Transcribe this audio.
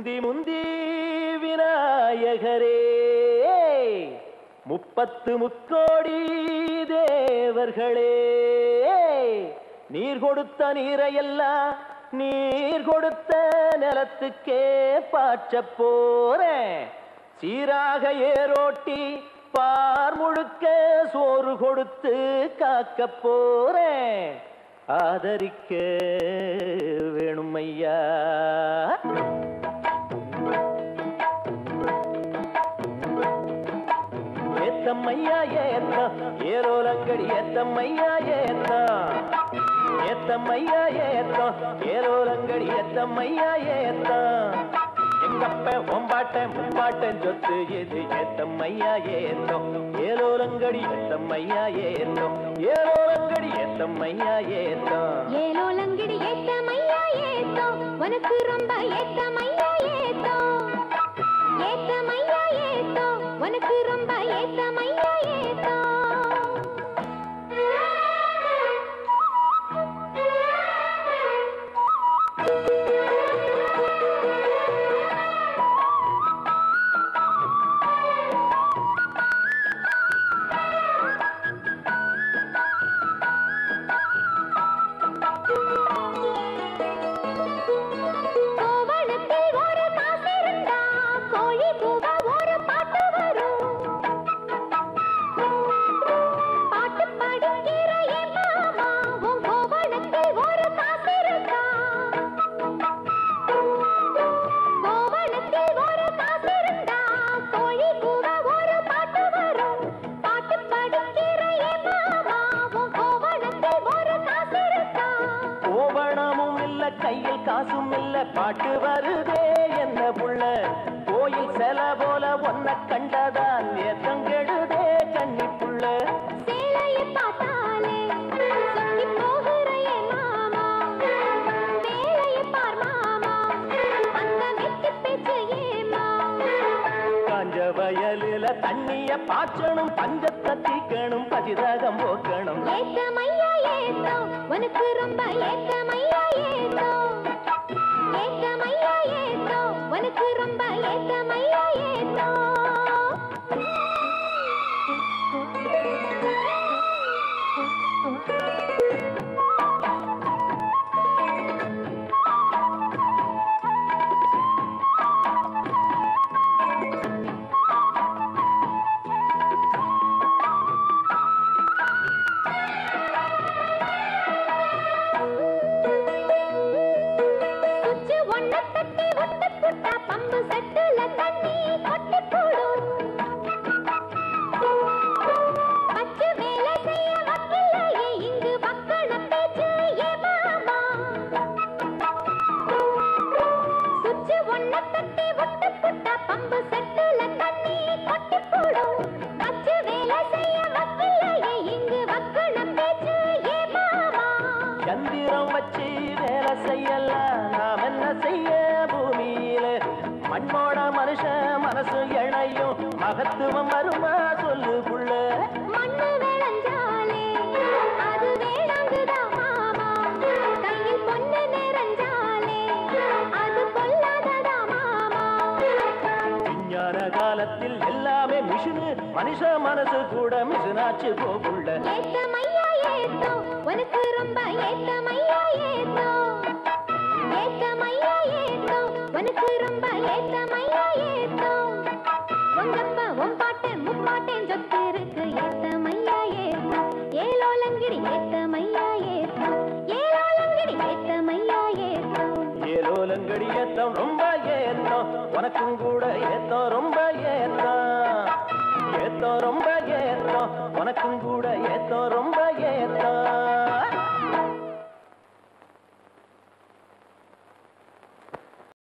முந்தி முந்தி விநாயகரே முப்பத்து முக்கோடி தேவர்களே நீர் கொடுத்த நீரையெல்லாம் நீர் கொடுத்த நிலத்துக்கே பாய்ச்ச போறேன் சீராக ஏரோட்டி பார் முழுக்க சோறு கொடுத்து காக்க போறேன் ஆதரிக்க வேணும் ஐயா ஏத்தம்மையா ஏத்தம் ஏரோலங்கடி ஏத்தம்மையா ஏத்தம் ஏத்தம்மையா ஏத்தம் ஏரோலங்கடி ஏத்தம்மையா ஏத்தம் எங்கப்ப ஒம்பாட்டன் முப்பாட்டன் சொத்து எது ஏத்தம்மையா ஏத்தம் ஏரோலங்கடி ஏத்தம்மையா ஏத்தம் ஏரோலங்கடி ஏத்தம்மையா ஏத்தம் ஏலோலங்கிடி ஏத்தமையா ஏத்தோ உனக்கு ரொம்ப ஏத்தமையா ஏத்தோ ஏத்தமையா ஏத்தோ உனக்கு ரொம்ப ஏத்தமையா ஏத்தோ கோவணத்தில் ஒரு காசு இருந்தா கோழி கூவ ஒரு பாட்டு வரும் பாட்டு படிக்கிற என் மாமா உன் கோவணத்தில் ஒரு காசு இருக்கா கோவணத்தில் ஒரு காசு இருந்தா கோழி கூவ ஒரு பாட்டு வரும் பாட்டு படிக்கிற என் மாமா உன் கோவணத்தில் ஒரு காசு இருக்கா கோவணமும் இல்ல கையில் காசும் இல்ல பாட்டு வருதே என்ன புள்ள கோயில் செல போல ஒன்ன கண்டதால் ஏத்தங்கெடுதே கண்ணி புள்ள சேலையை பார்த்தாலே சொக்கி போகிற என் மாமா வேலையை பார் மாமா அந்த வெட்டி பேச்சு ஏமா காஞ்ச வயலில தண்ணிய பாய்ச்சணும் பஞ்சத்தை தீக்கணும் பதிரகம் போக்கணும் ஏத்தமையா ஏத்தோ உனக்கு ரொம்ப ஏத்தமையா ஏத்தோ ஏத்தமையா ஏத்தோ உனக்கு ரொம்ப ஏத்தமையா ஏத்தோ சுச்சு ஒண்ண தட்டி விட்டு புட்டா பம்பு செட்டுல தண்ணி கொட்டி போடும் பச்சு வேலை செய்ய வக்கில்லையே இங்கு வக்கண பேச்சு ஏ மாமா சுச்சு ஒண்ண தட்டி விட்டு புட்டா பம்பு செட்டுல தண்ணி கொட்டி போடும் பச்சு வேலை செய்ய வக்கில்லையே இங்கு வக்கண பேச்சு ஏ மாமா சந்திரம் வச்சு வேலை செய்யலாம் நாம் என்ன செய்ய பூமியில மண்ணோட மனுஷன் மனசு இணையும் மகத்துவம் வருமா சொல்லு புள்ள மண்ணு விளைஞ்சாலே அது வேணாங்குதா மாமா கையில் பொண்ணு நிறைஞ்சாலே அது பொல்லாததா மாமா விஞ்ஞான காலத்தில் எல்லாமே மிஷினு மனுஷ மனசு கூட மிஷினாச்சு போகுள்ள ஏத்தமையா ஏத்தோ உனக்கு ரொம்ப ஏத்தமையா ஏத்தோ ஏத்தமையா ஏத்தோ உனக்கு ரொம்ப ஏத்தமையா ஏத்தோ உங்கப்ப உன் பாட்டன் முப்பாட்டன் சொத்து இருக்கு ஏத்தமையா ஏத்தோ ஏலோலங்கிடி ஏத்தமையா ஏத்தோ ஏலோலங்கிடி ஏத்தமையா ஏத்தோ ஏலோலங்கடி ஏத்தம் ரொம்ப ஏத்தம் உனக்கும் கூட ஏத்தம் ரொம்ப ஏத்தம் ஏத்தம் ரொம்ப ஏத்தம் உனக்கும் கூட ஏத்தம் ரொம்ப